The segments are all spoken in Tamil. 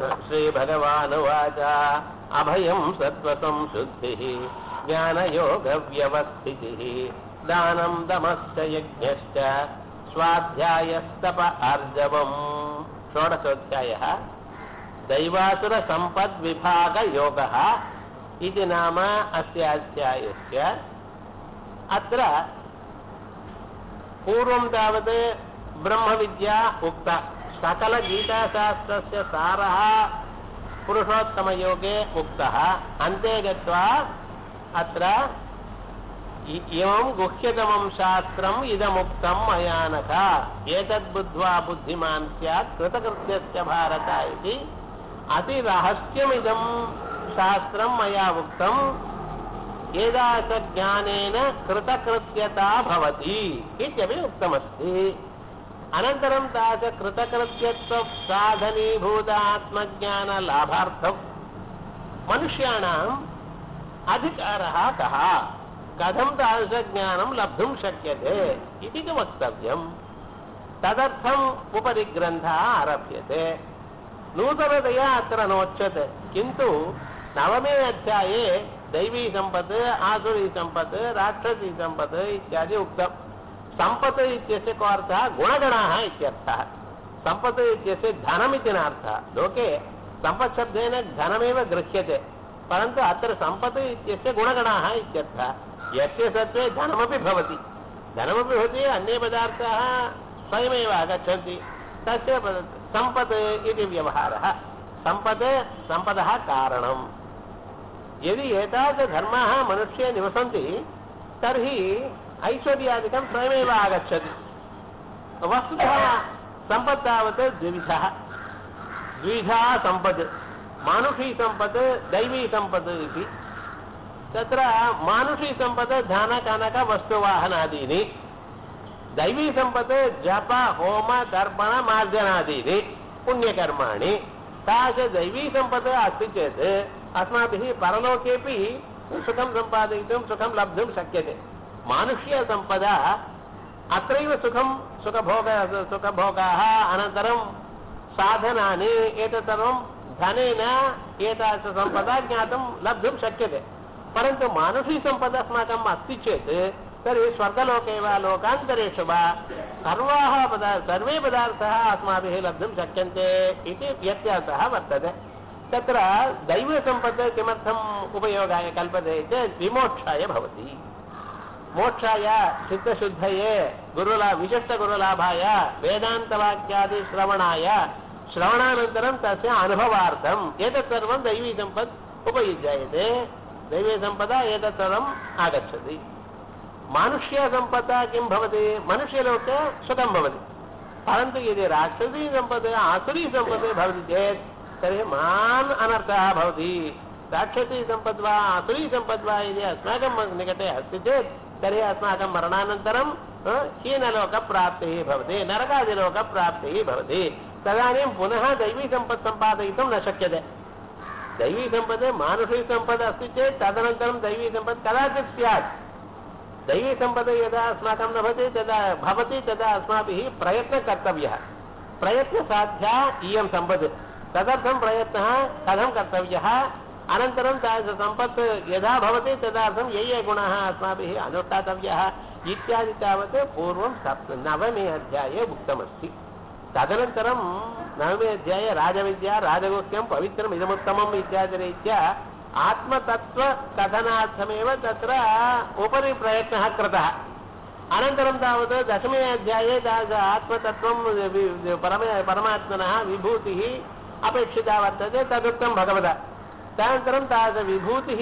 श्रीभगवानुवाच अभयम् सत्त्वसंशुद्धिः ज्ञानयोगव्यवस्थितिः दानम् दमश्च यज्ञश्च स्वाध्यायस्तप आर्जवम् षोडशोऽध्यायः दैवासुरसम्पद्विभागयोगः इति नाम अस्य अध्यायस्य अत्र पूर्वं तावत् ब्रह्मविद्या उक्ता सकलगीताशास्त्रस्य सारः पुरुषोत्तमयोगे उक्तः अन्ते गत्वा अत्र इ- इमं गुह्यतमं शास्त्रम् इदमुक्तं मया नख एतद्बुद्ध्वा बुद्धिमान् स्यात् कृतकृत्यस्य भारत इति अतिरहस्यमिदं शास्त्रं मया उक्तम् एदासज्ञानेन कृतकृत्यता भवति इत्यपि उक्तमस्ति अनन्तरं तास कृतकृत्यत्वसाधनीभूतात्मज्ञानलाभार्थं मनुष्याणाम् अधिकारः कः कथं तादृशज्ञानं लब्धुं शक्यते इति तु वक्तव्यम् तदर्थम् उपरि ग्रन्थः आरभ्यते नूतनतया अत्र नोच्यते किन्तु नवमे अध्याये दैवी सम्पत् आसुरी सम्पत् राक्षसी सम्पत् इत्यादि उक्तम् सम्पत् इत्यस्य को अर्थः गुणगणाः इत्यर्थः सम्पत् इत्यस्य धनमिति नार्थः लोके सम्पत्शब्देन धनमेव गृह्यते परन्तु अत्र सम्पत् इत्यस्य गुणगणाः इत्यर्थः यस्य सत्त्वे धनमपि भवति धनमपि भवति अन्ये पदार्थाः स्वयमेव आगच्छन्ति तस्य पद- सम्पत् इति व्यवहारः सम्पत् सम्पदः कारणम् यदि एतादृशधर्माः मनुष्ये निवसन्ति तर्हि ऐश्वर्यादिकं स्वयमेव आगच्छति वस्तुतः सम्पत् तावत् द्विविधः द्विधा सम्पत् मानुषी सम्पत् दैवी सम्पत् इति तत्र मानुषी सम्पत् धनकनकवस्तुवाहनादीनि दैवी सम्पत् जप होम तर्पण मार्जनादीनि पुण्यकर्माणि तादृश दैवी सम्पत् अस्ति चेत् अस्माभिः परलोकेपि सुखं सम्पादयितुं सुखं लब्धुं शक्यते मानुष्यसम्पदा अत्रैव सुखं सुखभोग सुखभोगाः अनन्तरं साधनानि एतत् सर्वं धनेन एतादृशसम्पदा ज्ञातुं लब्धुं शक्यते परन्तु मानुषीसम्पदा अस्माकम् अस्ति चेत् तर्हि स्वर्गलोके वा लोकान्तरेषु वा सर्वाः पदा सर्वे पदार्थाः अस्माभिः लब्धुं शक्यन्ते इति व्यत्यासः वर्तते तत्र दैवसम्पत् किमर्थम् उपयोगाय कल्पते चेत् विमोक्षाय भवति मोक्षाय चित्तशुद्धये गुरुला विशिष्टगुरुलाभाय वेदान्तवाक्यादि श्रवणाय श्रवणानन्तरं तस्य अनुभवार्थम् एतत् सर्वं दैवी सम्पत् उपयुज्यते दैवीसम्पदा एतत् सर्वम् आगच्छति मानुष्यसम्पदा किं भवति मनुष्यलोके सुखं भवति परन्तु यदि राक्षसी सम्पत् आसुरी सम्पत् भवति चेत् तर्हि महान् अनर्थः भवति राक्षसी सम्पद् वा आसुरी सम्पद् वा यदि अस्माकं निकटे अस्ति चेत् तर्हि अस्माकं मरणानन्तरं अ, हीनलोकप्राप्तिः भवति नरकादिलोकप्राप्तिः भवति तदानीं पुनः दैवी सम्पत् सम्पादयितुं न शक्यते दैवी सम्पत् मानुषी सम्पत् अस्ति चेत् तदनन्तरं दैवी सम्पत् कदाचित् स्यात् दैवी सम्पद यदा अस्माकं न भवति तदा भवति तदा अस्माभिः प्रयत्नः कर्तव्यः प्रयत्नसाध्या इयं सम्पत् तदर्थं प्रयत्नः कथं कर्तव्यः अनन्तरं तादृशसम्पत् यदा भवति तदर्थं ये ये गुणाः अस्माभिः अनुष्ठातव्यः इत्यादि तावत् पूर्वं सप्त नवमे अध्याये उक्तमस्ति तदनन्तरं नवमे अध्याये राजविद्या राजगुह्यं पवित्रम् इदमुत्तमम् इत्यादिरीत्या आत्मतत्त्वकथनार्थमेव तत्र उपरि प्रयत्नः कृतः अनन्तरं तावत् दशमे अध्याये तादृश आत्मतत्त्वं वि- परम परमात्मनः विभूतिः अपेक्षिता वर्तते तदुक्तं भगवता तदनन्तरं तादृशविभूतिः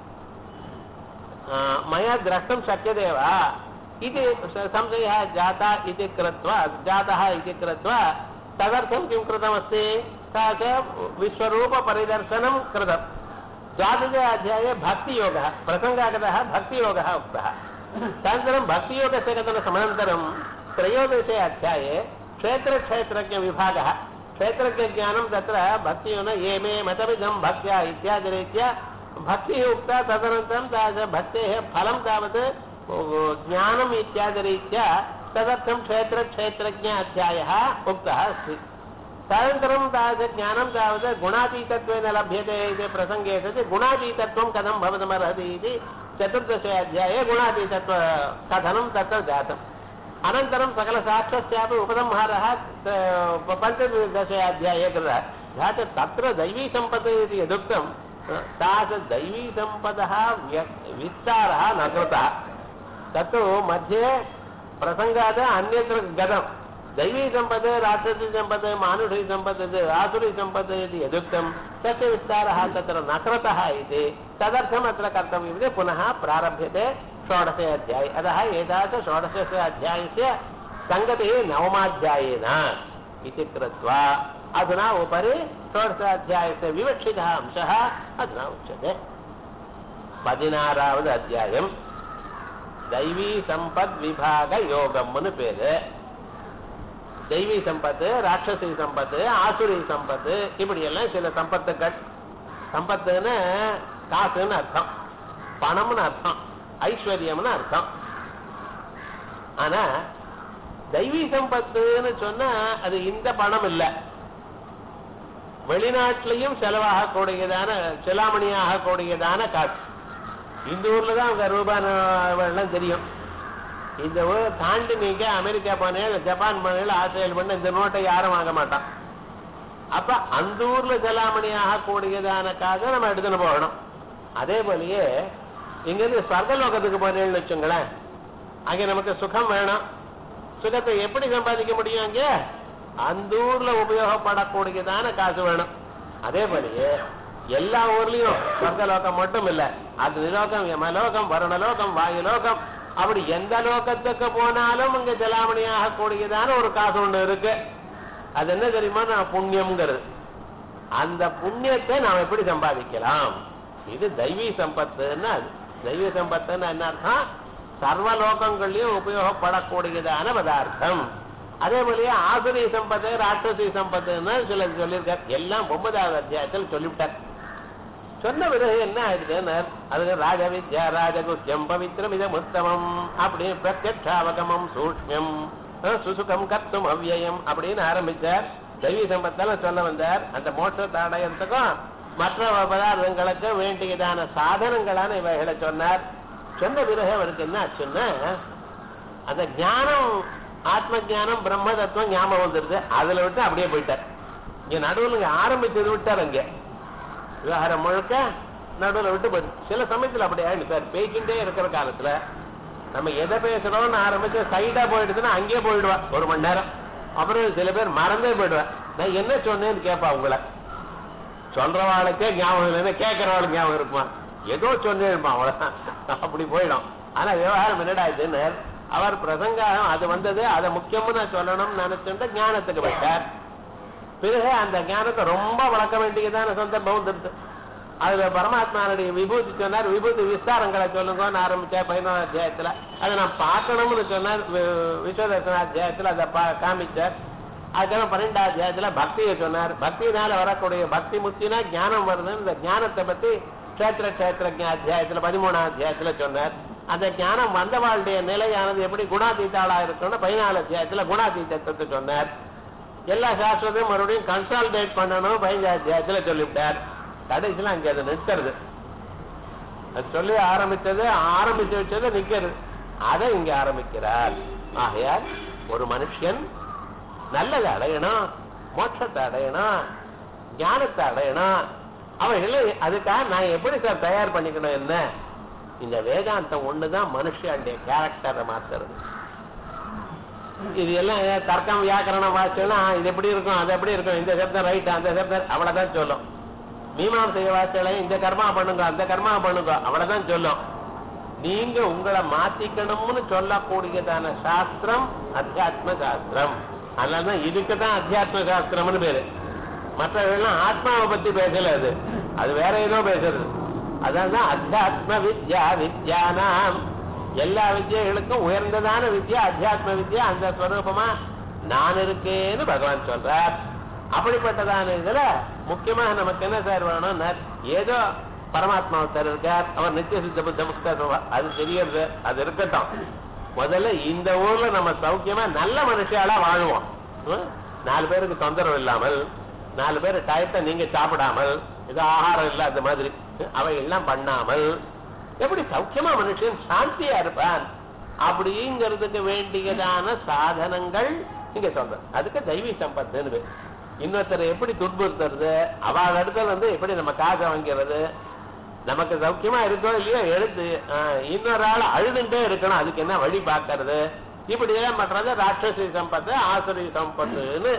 आ, मया द्रष्टुं शक्यते वा इति स- संशयः जाता इति कृत्वा जातः इति कृत्वा तदर्थं किं कृतमस्ति सा च विश्वरूपपरिदर्शनं कृतम् द्वादशे अध्याये भक्तियोगः प्रसङ्गागतः भक्तियोगः उक्तः तदनन्तरं भक्तियोगस्य कथनसमनन्तरं त्रयोदशे अध्याये क्षेत्रक्षेत्रज्ञविभागः क्षेत्रज्ञज्ञानं तत्र भक्तियोन ये मे मतमिदं भक्त्या इत्यादिरीत्या भक्तिः उक्ता तदनन्तरं तादृश भक्तेः फलं तावत् ओ, ज्ञानम् इत्यादिरीत्या तदर्थं क्षेत्रक्षेत्रज्ञ अध्यायः उक्तः अस्ति तदनन्तरं तादृश ज्ञानं तावत् गुणातीतत्वेन लभ्यते इति प्रसङ्गे सति गुणातीतत्वं कथं भवितुमर्हति इति चतुर्दशे अध्याये गुणातीतत्व कथनं तत्र जातम् अनन्तरं सकलसाक्ष्यस्यापि उपसंहारः त- पञ्चदशे अध्याये कृतः जात तत्र दैवीसम्पत् इति यदुक्तं तादृशदैवीसम्पदः व्य विस्तारः न कृतः तत्तु मध्ये प्रसङ्गात् अन्यत्र गतं दैवी सम्पत् राक्षसी सम्पत् मानुषी सम्पत् आसुरी सम्पत् इति यदुक्तं तस्य विस्तारः तत्र न कृतः इति तदर्थम् अत्र कर्तव्यमिति पुनः प्रारभ्यते षोडशे अध्याये अतः एतादृश षोडशस्य अध्यायस्य सङ्गतिः नवमाध्यायेन इति कृत्वा अधुना उपरि षोडशाध्यायस्य विवक्षितः अंशः अधुना उच्यते பதினாறாவது அத்தியாயம் தெய்வீ சம்பத் விபாக யோகம்னு பேரு தெய்வீ சம்பத்து ராட்சசி சம்பத்து ஆசுரி சம்பத்து இப்படி எல்லாம் சில சம்பத்துக்கள் சம்பத்துன்னு காசுன்னு அர்த்தம் பணம்னு அர்த்தம் ஐஸ்வர்யம்னு அர்த்தம் ஆனா தெய்வீ சம்பத்துன்னு சொன்னா அது இந்த பணம் இல்லை வெளிநாட்டிலையும் செலவாகக்கூடியதான செலாமணியாக கூடியதான காசு இந்த ஊர்ல தான் அவங்க ரூபாய் தெரியும் இந்த ஊரை தாண்டி நீங்க அமெரிக்கா போனேன் ஜப்பான் போனேன் ஆஸ்திரேலியா பண்ண இந்த நோட்டை யாரும் வாங்க மாட்டான் அப்ப அந்த ஊர்ல செலாமணியாக கூடியதான காசை நம்ம எடுத்துன்னு போகணும் அதே போலயே இங்க இருந்து ஸ்வர்கலோகத்துக்கு போனேன்னு வச்சுங்களேன் அங்க நமக்கு சுகம் வேணும் சுகத்தை எப்படி சம்பாதிக்க முடியும் அங்க அந்த ஊர்ல உபயோகப்படக்கூடியதான காசு வேணும் அதே போலயே எல்லா ஊர்லயும் சொர்க்கலோகம் மட்டும் இல்ல அது நிலோகம் யமலோகம் வருணலோகம் வாயுலோகம் அப்படி எந்த லோகத்துக்கு போனாலும் இங்க ஜலாமணியாக கூடியதான ஒரு காசு ஒண்ணு இருக்கு அது என்ன தெரியுமா நான் புண்ணியம்ங்கிறது அந்த புண்ணியத்தை நாம் எப்படி சம்பாதிக்கலாம் இது தெய்வீ சம்பத்துன்னா அது. தெய்வீ சம்பத்துன்னு என்ன அர்த்தம் சர்வ லோகங்கள்லயும் உபயோகப்படக்கூடியதான பதார்த்தம் அதே போலயே ஆசுரி சம்பத்து ராட்சசி சம்பத்துன்னு சில சொல்லியிருக்கார் எல்லாம் ஒன்பதாவது அத்தியாயத்தில் சொல்லிவிட்டார் சொன்ன பிறகு என்ன ஆயிடுதுன்னு அது ராஜவித்யா ராஜகுத்தியம் பவித்ரம் இதம் உத்தமம் அப்படின்னு பிரத்யக்ஷாவகமம் சூக்ஷ்மம் அஹ், சுசுகம் கத்தும் அவ்யயம் அப்படின்னு ஆரம்பிச்சார் தெய்வீ சம்பத்தால சொல்ல வந்தார் அந்த மோட்சத்தை அடையறதுக்கும் மற்ற பதார்த்தங்களுக்கு வேண்டியதான சாதனங்களான இவைகளை சொன்னார் சொன்ன பிறகு அவருக்கு என்ன ஆச்சுன்னா அந்த ஞானம் ஆத்ம ஞானம் பிரம்ம தத்துவம் ஞாபகம் வந்துருது அதுல விட்டு அப்படியே போயிட்டார் இங்க நடுவில் இங்க ஆரம்பிச்சது விட்டார் அங்க விவகாரம் முழுக்க நடுவில் விட்டு போயிடுது சில சமயத்துல அப்படி ஆயிடுது சார் பேசிக்கிட்டே இருக்கிற காலத்துல நம்ம எதை பேசுறோம்னு ஆரம்பிச்சு சைடா போயிடுதுன்னா அங்கேயே போயிடுவா ஒரு மணி நேரம் அப்புறம் சில பேர் மறந்தே போயிடுவா நான் என்ன சொன்னேன்னு கேட்பா உங்களை சொல்றவாளுக்கே ஞாபகம் இல்லைன்னா கேட்கறவாளுக்கு ஞாபகம் இருக்குமா ஏதோ சொன்னேன்ப்பா அவ்வளவுதான் அப்படி போயிடும் ஆனா விவகாரம் என்னடா இதுன்னு அவர் பிரசங்கம் அது வந்தது அதை முக்கியம்னு நான் சொல்லணும்னு நினைச்சுட்டு ஞானத்துக்கு விட்டார் பிறகு அந்த ஞானத்தை ரொம்ப வளர்க்க வேண்டியதான சந்தர்ப்பம் வந்துருது அதுல பரமாத்மாவுடைய விபூதி சொன்னார் விபூதி விஸ்தாரங்களை சொல்லுங்கன்னு ஆரம்பிச்சா பதினோரு அத்தியாயத்துல அதை நான் பார்க்கணும்னு சொன்னார் வி- விஸ்வதர்சன அத்தியாயத்துல அதை பா- காமிச்சார் அதுக்கப்புறம் பன்னெண்டாம் அத்தியாயத்துல பக்தியை சொன்னார் பக்தியினால வரக்கூடிய பக்தி முத்தினா ஞானம் வருதுன்னு இந்த ஞானத்தை பத்தி கஷேத்திர கஷேத்திரஜ அத்தியாயத்துல பதிமூணாம் அத்தியாயத்துல சொன்னார் அந்த ஞானம் வந்தவாளுடைய நிலையானது எப்படி குணாதீத்தாளா இருக்கும்னு பதினாலு அத்தியாயத்துல குணாதீத்தத்தை சொன்னார் எல்லா சாஸ்திரத்தையும் மறுபடியும் கன்சால்டேட் பண்ணணும் பதினஞ்சு அத்தியாயத்துல சொல்லிவிட்டார் கடைசியில் அங்க அதை நிறுத்துறது அது சொல்லி ஆரம்பிச்சது ஆரம்பிச்சு வச்சது நிக்கிறது அதை இங்க ஆரம்பிக்கிறார் ஆகையால் ஒரு மனுஷன் நல்லதை அடையணும் மோட்சத்தை அடையணும் ஞானத்தை அடையணும் அவைகளை அதுக்காக நான் எப்படி சார் தயார் பண்ணிக்கணும் என்ன இந்த வேதாந்தம் ஒண்ணுதான் மனுஷனுடைய கேரக்டரை மாத்துறது இது எல்லாம் ஏன் தர்க்கம் வியாக்கரணம் வாசிச்சோம்னா இது எப்படி இருக்கும் அது எப்படி இருக்கும் இந்த சப்தம் ரைட் அந்த சப்தம் அவ்வளவுதான் சொல்லும் மீமாசைய வாசிச்சல இந்த கர்மா பண்ணுங்க அந்த கர்மா பண்ணுங்க அவ்வளவுதான் சொல்லும் நீங்க உங்களை மாத்திக்கணும்னு சொல்லக்கூடியதான சாஸ்திரம் அத்தியாத்ம சாஸ்திரம் அதனாலதான் இதுக்கு தான் அத்தியாத்ம சாஸ்திரம்னு பேரு மற்றவெல்லாம் ஆத்மாவை பத்தி பேசல அது அது வேற ஏதோ பேசுறது அதான் அத்தியாத்ம வித்யா வித்யானாம் எல்லா வித்யைகளுக்கும் உயர்ந்ததான வித்யா அத்தியாத்ம வித்யா அந்த ஸ்வரூபமா நான் இருக்கேன்னு பகவான் சொல்றார் அப்படிப்பட்டதான இதுல முக்கியமாக நமக்கு என்ன சார் வேணும்னா ஏதோ பரமாத்மா ஒருத்தர் இருக்கார் அவர் நித்திய சித்த புத்த முக்தர் அது தெரியறது அது இருக்கட்டும் முதல்ல இந்த ஊர்ல நம்ம சௌக்கியமா நல்ல மனுஷாலா வாழுவோம் ஹம்? நாலு பேருக்கு தொந்தரவு இல்லாமல் நாலு பேர் டயத்தை நீங்க சாப்பிடாமல் இது ஆகாரம் இல்லாத மாதிரி அவை எல்லாம் பண்ணாமல் எப்படி சௌக்கியமா மனுஷன் சாந்தியா இருப்பான் அப்படிங்கிறதுக்கு வேண்டியதான சாதனங்கள் நீங்க சொல்ற அதுக்கு தெய்வீ சம்பத்துன்னு பேர். இன்னொருத்தரை எப்படி துன்புறுத்துறது அவள் இடத்துல வந்து எப்படி நம்ம காசை வாங்கிறது நமக்கு சௌக்கியமா இருக்கோ இல்லையோ எடுத்து ஆஹ், இன்னொரு ஆள் அழுதுண்டே இருக்கணும் அதுக்கு என்ன வழி பார்க்கறது இப்படி எல்லாம் பண்றது ராட்சசி சம்பத்து ஆசுரி சம்பத்துன்னு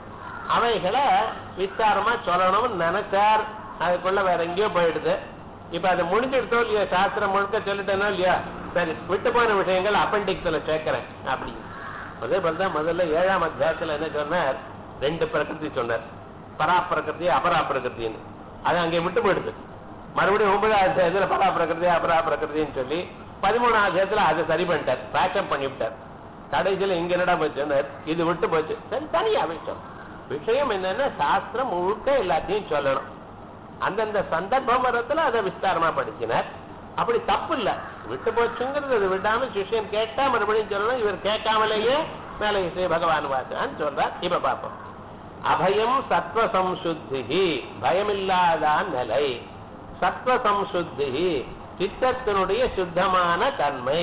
அவைகளை விஸ்தாரமா சொல்லணும்னு நினைச்சார் அதுக்குள்ள வேற எங்கேயோ போயிடுது இப்ப அது முடிஞ்சிடுத்தோ இல்லையா சாஸ்திரம் முழுக்க சொல்லிட்டேனோ இல்லையா சரி விட்டு போன விஷயங்கள் அப்பண்டிக்ஸ்ல சேர்க்கிறேன் அப்படி அதே போலதான் முதல்ல ஏழாம் அத்தியாயத்துல என்ன சொன்னார் ரெண்டு பிரகிருதி சொன்னார் பரா பிரகிருதி அபரா பிரகிருத்தின்னு அது அங்கே விட்டு போயிடுது மறுபடியும் ஒன்பதாம் அத்தியாயத்துல பரா பிரகிருதி அபரா பிரகிருதின்னு சொல்லி பதிமூணாம் அத்தியாயத்துல அதை சரி பண்ணிட்டார் பேக்கப் பண்ணி விட்டார் கடைசியில இங்க என்னடா போச்சுன்னார் இது விட்டு போச்சு சரி தனியா விஷயம் விஷயம் என்னன்னா சாஸ்திரம் முழுக்க எல்லாத்தையும் சொல்லணும் அந்தந்த சந்தர்ப்பம் வரத்துல அதை விஸ்தாரமா படிச்சினார் அப்படி தப்பு இல்ல விட்டு போச்சுங்கிறது அது விடாம சிஷ்யன் கேட்டா மறுபடியும் சொல்லணும் இவர் கேட்காமலேயே மேலே ஸ்ரீ பகவான் வாசான்னு சொல்றார் இப்ப பார்ப்போம் அபயம் சத்வ சம்சுத்தி பயமில்லாதான் நிலை சத்வ சம்சுத்தி சித்தத்தினுடைய சுத்தமான தன்மை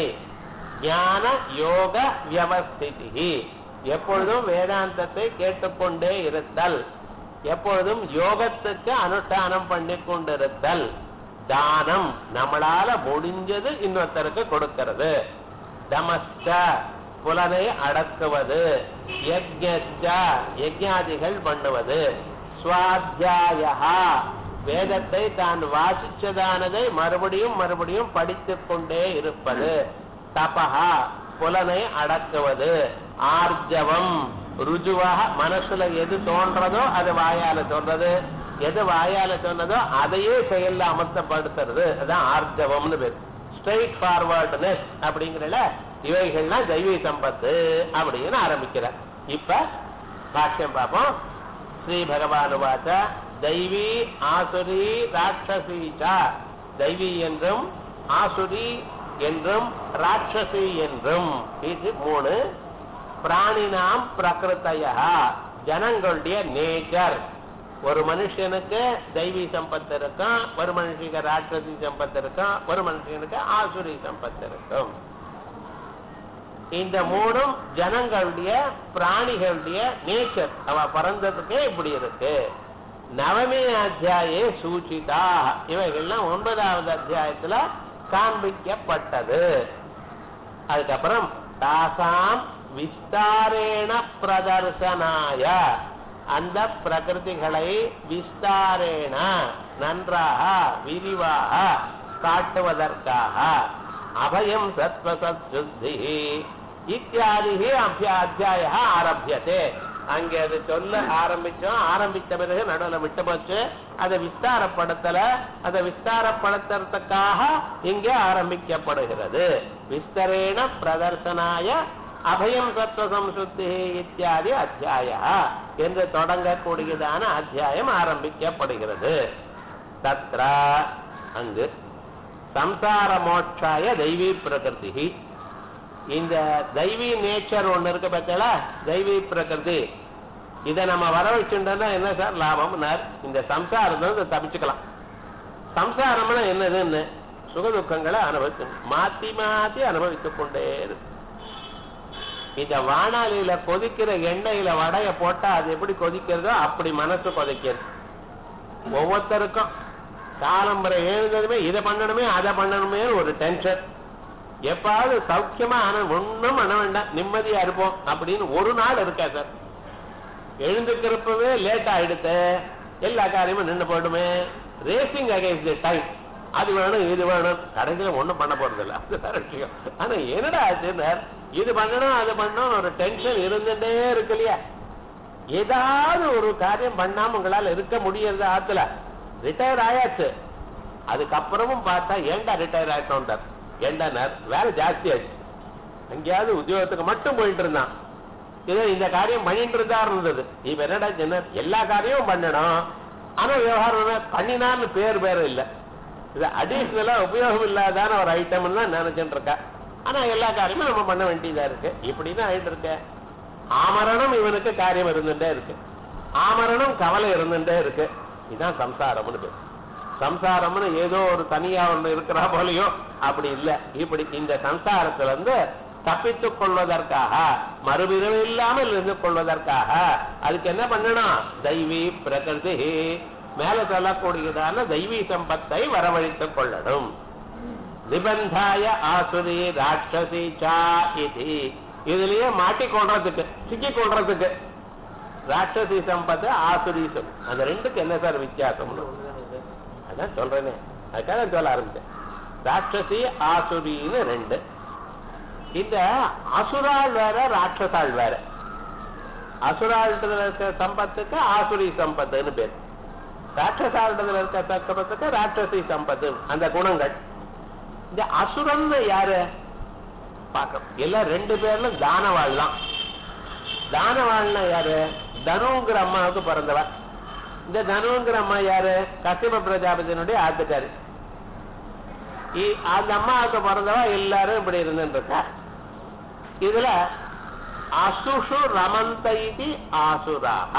ஞான யோக வியவஸ்திதி எப்பொழுதும் வேதாந்தத்தை கேட்டுக்கொண்டே இருத்தல் எப்பொழுதும் யோகத்துக்கு அனுஷ்டானம் பண்ணி கொண்டிருத்தல் தானம் நம்மளால முடிஞ்சது இன்னொருத்தருக்கு கொடுக்கிறது தமஸ்ட புலனை அடக்குவது யஜ்ஞச்ச யஜ்ஞாதிகள் பண்ணுவது சுவாத்தியாயா வேதத்தை தான் வாசிச்சதானதை மறுபடியும் மறுபடியும் படித்துக் கொண்டே இருப்பது தபஹா புலனை அடக்குவது ஆர்ஜவம் ருஜுவாக மனசுல எது தோன்றதோ அது வாயால சொல்றது எது வாயால சொன்னதோ அதையே செயல்ல அமர்த்தப்படுத்துறது அதான் ஆர்ஜவம்னு பேர் ஸ்ட்ரெயிட் ஃபார்வர்ட்னஸ் அப்படிங்கிறல இவைகள்லாம் தெய்வீ சம்பத்து அப்படின்னு ஆரம்பிக்கிறார் இப்ப பாஷ்யம் பார்ப்போம் ஸ்ரீ பகவான் வாச்ச தெய்வீ ஆசுரி ராட்சசீச்சா தெய்வீ என்றும் ஆசுரி என்றும் ராட்சசி என்றும் இது மூணு பிராணினாம் பிரகிருத்தையா ஜனங்களுடைய நேச்சர் ஒரு மனுஷனுக்கு தெய்வீ சம்பத்து இருக்கும் ஒரு மனுஷனுக்கு ராட்சசி சம்பத்து இருக்கும் ஒரு மனுஷனுக்கு ஆசுரி சம்பத்து இருக்கும் இந்த மூணும் ஜனங்களுடைய பிராணிகளுடைய நேச்சர் அவ பிறந்ததுக்கே இப்படி இருக்கு நவமே அத்தியாயே சூச்சிதா இவைகள்லாம் ஒன்பதாவது அத்தியாயத்துல காண்பிக்கப்பட்டது அதுக்கப்புறம் தாசாம் விஸ்தாரேண பிரதர்சனாய அந்த பிரகிருதிகளை விஸ்தாரேண நன்றாக விரிவாக காட்டுவதற்காக அபயம் சத்வசத் சுத்தி இத்தியாதி அத்தியாய ஆரம்பியதே அங்கே அது சொல்ல ஆரம்பிச்சோம் ஆரம்பித்த பிறகு நடுவில் விட்டு போச்சு அதை விஸ்தாரப்படுத்தல அதை விஸ்தாரப்படுத்துறதுக்காக இங்கே ஆரம்பிக்கப்படுகிறது விஸ்தரேண பிரதர்சனாய அபயம் சத்வ சம்சுத்தி இத்தியாதி அத்தியாய என்று தொடங்கக்கூடியதான அத்தியாயம் ஆரம்பிக்கப்படுகிறது தத்ரா அங்கு சம்சார மோட்சாய தெய்வீ பிரகிருதி இந்த தெய்வீ நேச்சர் ஒண்ணு இருக்கு பார்த்தீங்களா தெய்வீ பிரகிருதி இதை நம்ம வர வச்சுட்டோம்னா என்ன சார் லாபம்னார் இந்த சம்சாரத்தை வந்து தப்பிச்சுக்கலாம் சம்சாரம்னா என்னதுன்னு சுகதுக்கங்களை அனுபவிச்சு மாத்தி மாத்தி அனுபவித்துக் கொண்டே இருக்கு இந்த வானாலியில கொதிக்கிற எண்ணெயில வடைய போட்டா அது எப்படி கொதிக்கிறதோ அப்படி மனசு கொதிக்கிறது ஒவ்வொருத்தருக்கும் காலம்பரை எழுந்ததுமே இதை பண்ணணுமே அதை பண்ணணுமே ஒரு டென்ஷன் எப்பாவது சௌக்கியமா ஆன ஒண்ணும் பண்ண வேண்டாம் நிம்மதியா இருப்போம் அப்படின்னு ஒரு நாள் இருக்கா சார் எழுந்துக்கிறப்பவே லேட் ஆயிடுத்து எல்லா காரியமும் நின்று போயிடுமே ரேசிங் அகைன்ஸ்ட் தி டைம் அது வேணும் இது வேணும் கடைசியில ஒண்ணும் பண்ண போறது இல்ல அது வேற விஷயம் ஆனா என்னடா ஆச்சுன்னா இது பண்ணணும் அது பண்ணணும் ஒரு டென்ஷன் இருந்துட்டே இருக்கு இல்லையா ஏதாவது ஒரு காரியம் பண்ணாம உங்களால இருக்க முடியறது ஆத்துல ரிட்டையர் ஆயாச்சு அதுக்கப்புறமும் பார்த்தா ஏண்டா ரிட்டையர் ஆயிட்டோம்டார் ஏண்டானார் வேலை ஜாஸ்தி ஆச்சு எங்கேயாவது உத்தியோகத்துக்கு மட்டும் போயிட்டு இருந்தான் இதோ இந்த காரியம் பண்ணிட்டு இருந்தா இருந்தது இப்ப என்னடா சொன்ன எல்லா காரியமும் பண்ணணும் ஆனா விவகாரம் பண்ணினான்னு பேர் பேர் இல்ல இது அடிஷனலா உபயோகம் இல்லாதான ஒரு ஐட்டம் தான் நினைச்சுட்டு இருக்கா ஆனா எல்லா காரியமும் நம்ம பண்ண வேண்டியதா இருக்கு இப்படின்னு ஆயிட்டு இருக்க ஆமரணம் இவனுக்கு காரியம் இருந்துட்டே இருக்கு ஆமரணம் கவலை இருந்துட்டே இருக்கு இதுதான் சம்சாரம்னு பேர் சம்சாரம்னு ஏதோ ஒரு தனியா ஒண்ணு இருக்கிறா போலயோ அப்படி இல்ல இப்படி இந்த சம்சாரத்துல இருந்து தப்பித்துக் கொள்வதற்காக மறுபிறவி இல்லாமல் இருந்து கொள்வதற்காக அதுக்கு என்ன பண்ணணும் தெய்வீ பிரகிருதி மேல சொல்லக்கூடியதான தெய்வீ சம்பத்தை வரவழைத்துக் கொள்ளணும் நிபந்தாய ஆசுரி ராட்சசி சா இது இதுலயே மாட்டிக்கொள்றதுக்கு சிக்கிக் கொள்றதுக்கு ராட்சசி சம்பத்து ஆசுரி சம் அந்த ரெண்டுக்கு என்ன சார் வித்தியாசம்னு அதான் சொல்றேனே அதுக்காக சொல்ல ஆரம்பிச்சேன் ராட்சசி ஆசுரின்னு ரெண்டு இந்த அசுராள் வேற ராட்சசாள் வேற அசுராள்ன்றதுல இருக்க சம்பத்துக்கு ஆசுரி சம்பத்துன்னு பேர் ராட்சசாள்ன்றதுல இருக்க சம்பத்துக்கு ராட்சசி சம்பத்து அந்த குணங்கள் இந்த அசுரன் யாரு பார்க்கணும் எல்லாம் ரெண்டு பேர்ல தானவாள் தான் தானவாள்னா யாரு தனுங்கிற அம்மாவுக்கு பிறந்தவ இந்த தனுங்கிற அம்மா யாரு கசிப பிரஜாபதியினுடைய ஆத்துக்காரி இ- அந்த அம்மாவுக்கு பிறந்தவ எல்லாரும் இப்படி இருந்துட்டு இருக்கா இதுல அசுஷு ரமந்தைதி ஆசுராக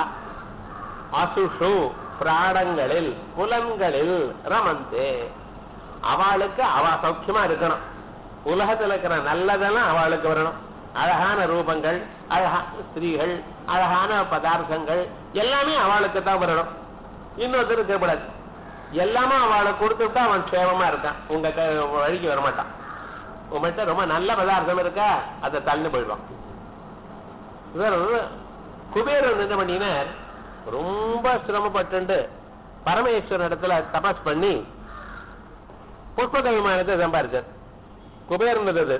அசுஷு பிராடங்களில் புலன்களில் ரமந்தே அவளுக்கு அவ சௌக்கியமா இருக்கணும் உலகத்துல இருக்கிற நல்லதெல்லாம் அவளுக்கு வரணும் அழகான ரூபங்கள் அழகான ஸ்திரீகள் அழகான பதார்த்தங்கள் எல்லாமே அவளுக்கு தான் வரணும் இன்னொருத்தர் இருக்கக்கூடாது எல்லாமே அவளுக்கு கொடுத்துட்டா அவன் க்ஷேமமா இருக்கான் உங்க க- வழிக்கு வரமாட்டான் உங்கள்கிட்ட ரொம்ப நல்ல பதார்த்தம் இருக்கா அதை தள்ளி போயிடுவான் இவர் குபேரன் என்ன பண்ணினார் ரொம்ப சிரமப்பட்டு பரமேஸ்வரன் இடத்துல தபஸ் பண்ணி புஷ்பக விமானத்தை சம்பாரிச்சார் குபேரன் அது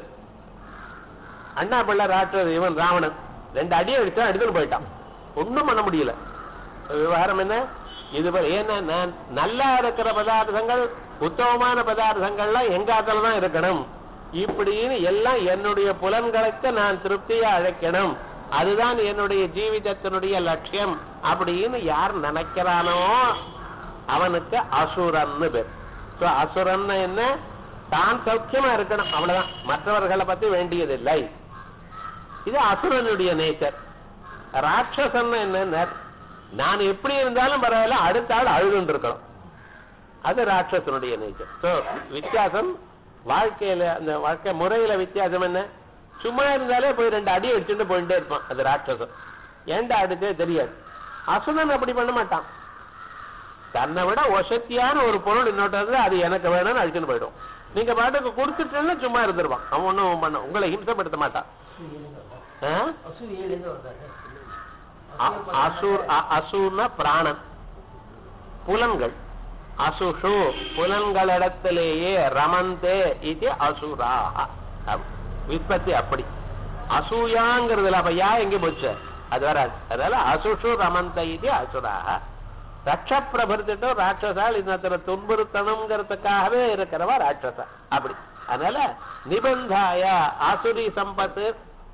அண்ணா பிள்ளை ராட்சத இவன் ராவணன் ரெண்டு அடி அடிச்சா எடுத்துட்டு போயிட்டான் ஒண்ணும் பண்ண முடியல விவகாரம் என்ன இது ப- ஏன்னா நான் நல்லா இருக்கிற பதார்த்தங்கள் உத்தமமான பதார்த்தங்கள்லாம் எங்க ஆத்துல தான் இருக்கணும் இப்படின்னு எல்லாம் என்னுடைய புலன்களுக்கு நான் திருப்தியா அழைக்கணும் அதுதான் என்னுடைய ஜீவிதத்தினுடைய லட்சியம் அப்படின்னு யார் நினைக்கிறானோ அவனுக்கு அசுரன்னு பேர் So, அசுரன்னு என்ன தான் சௌக்கியமா இருக்கணும் அவ்வளவுதான் மற்றவர்களை பத்தி வேண்டியதில்லை இது அசுரனுடைய நேச்சர் ராட்சசன் என்ன நான் எப்படி இருந்தாலும் பரவாயில்ல அடுத்த ஆள் அழுதுன்னு இருக்கணும் அது ராட்சசனுடைய நேச்சர் ஸோ வித்தியாசம் வாழ்க்கையில அந்த வாழ்க்கை முறையில வித்தியாசம் என்ன சும்மா இருந்தாலே போய் ரெண்டு அடி அடிச்சுட்டு போயிட்டே இருப்பான் அது ராட்சசம் ஏன்டா அடிச்சே தெரியாது அசுரன் அப்படி பண்ண மாட்டான் தன்னை விட வசத்தியான ஒரு பொருள் இன்னொட்டு அது எனக்கு வேணும்னு அழிச்சுன்னு போயிடும் நீங்க பாட்டுக்கு கொடுத்துட்டேன்னா சும்மா இருந்துருவான் அவன் ஒண்ணும் பண்ண உங்களை ஹிம்சப்படுத்த மாட்டான் ஆ? அ- அசுர் அ- அசுர்னா பிராணன் புலன்கள் அசுஷு புலன்களிடத்திலேயே ரமந்தே இது அசுரா விற்பத்தி அப்படி அசூயாங்கிறதுல அப்ப யா எங்க போச்சு அது வராது அதனால அசுஷு ரமந்த இது அசுராக ரட்ச பிரபர்த்திட்டோ ராட்சசால் இன்னத்துல துன்புறுத்தணுங்கிறதுக்காகவே இருக்கிறவா ராட்சசா அப்படி அதனால நிபந்தாய ஆசுரி சம்பத்து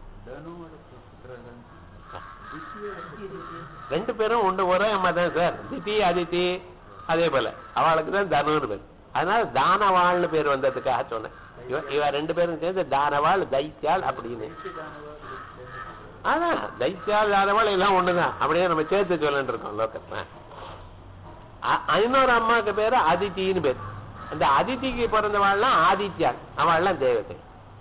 ரெண்டு பேரும் உண்டு ஒரே அம்மா தான் சார் திதி அதித்தி அதே போல அவளுக்கு தான் தனுன்னு பேர் அதனால தானவாள்னு பேர் வந்ததுக்காக சொன்னேன் இவ இவ ரெண்டு பேரும் சேர்ந்து தானவாள் தைத்தியாள் அப்படின்னு அதான் தைத்தியாள் தானவாள் எல்லாம் ஒண்ணுதான் அப்படியே நம்ம சேர்த்து சொல்லிட்டு இருக்கோம் லோக்கத்துல அ- இன்னொரு அம்மாவுக்கு பேரு அதித்தின்னு பேர் அந்த அதித்திக்கு பிறந்தவாள்லாம் ஆதித்யாள் அவள்லாம் தேவதை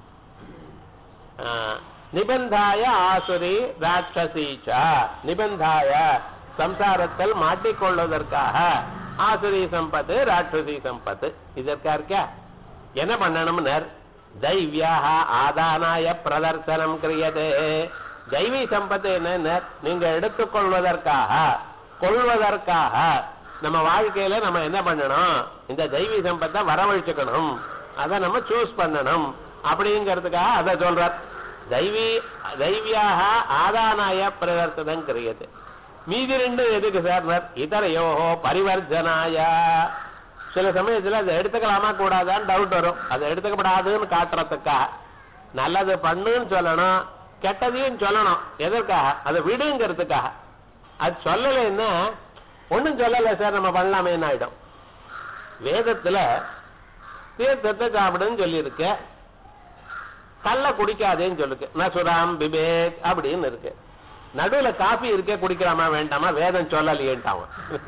ஆ, நிபந்தாய ஆசுரி ராட்சசீச்சா நிபந்தாய சம்சாரத்தில் மாட்டிக்கொள்வதற்காக ஆசுரி சம்பத்து ராட்சசி சம்பத்து இதற்கா இருக்கா என்ன பண்ணணும்னர் தைவியாக ஆதானாய பிரதர்சனம் கிரியதே தெய்வீ சம்பத்து என்ன நீங்க எடுத்துக்கொள்வதற்காக கொள்வதற்காக நம்ம வாழ்க்கையில நம்ம என்ன பண்ணணும் இந்த தெய்வீ சம்பத்தை வரவழைச்சுக்கணும் அதை நம்ம சூஸ் பண்ணணும் அப்படிங்கிறதுக்காக அதை சொல்றார் தெய்வீ தெய்வியாக ஆதானாய பிரதர்சனம் கிரியது மீதி ரெண்டு எதுக்கு சார் இதரையோஹோ பரிவர்ஜனாய சில சமயத்துல அதை எடுத்துக்கலாமா கூடாதான்னு டவுட் வரும் அதை எடுத்துக்கப்படாதுன்னு காட்டுறதுக்காக நல்லது பண்ணுன்னு சொல்லணும் கெட்டதையும் சொல்லணும் எதற்காக அதை விடுங்கிறதுக்காக அது சொல்லலைன்னா ஒண்ணும் சொல்லலை சார் நம்ம பண்ணலாமேன்னு ஆயிடும் வேதத்துல தீர்த்தத்தை சாப்பிடுன்னு சொல்லியிருக்கு கள்ள குடிக்காதேன்னு சொல்லுக்கு நசுராம் பிபேத் அப்படின்னு இருக்கு நடுவுல காஃபி இருக்கே குடிக்கலாமா வேண்டாமா வேதம் சொல்லலையேன்ட்டான்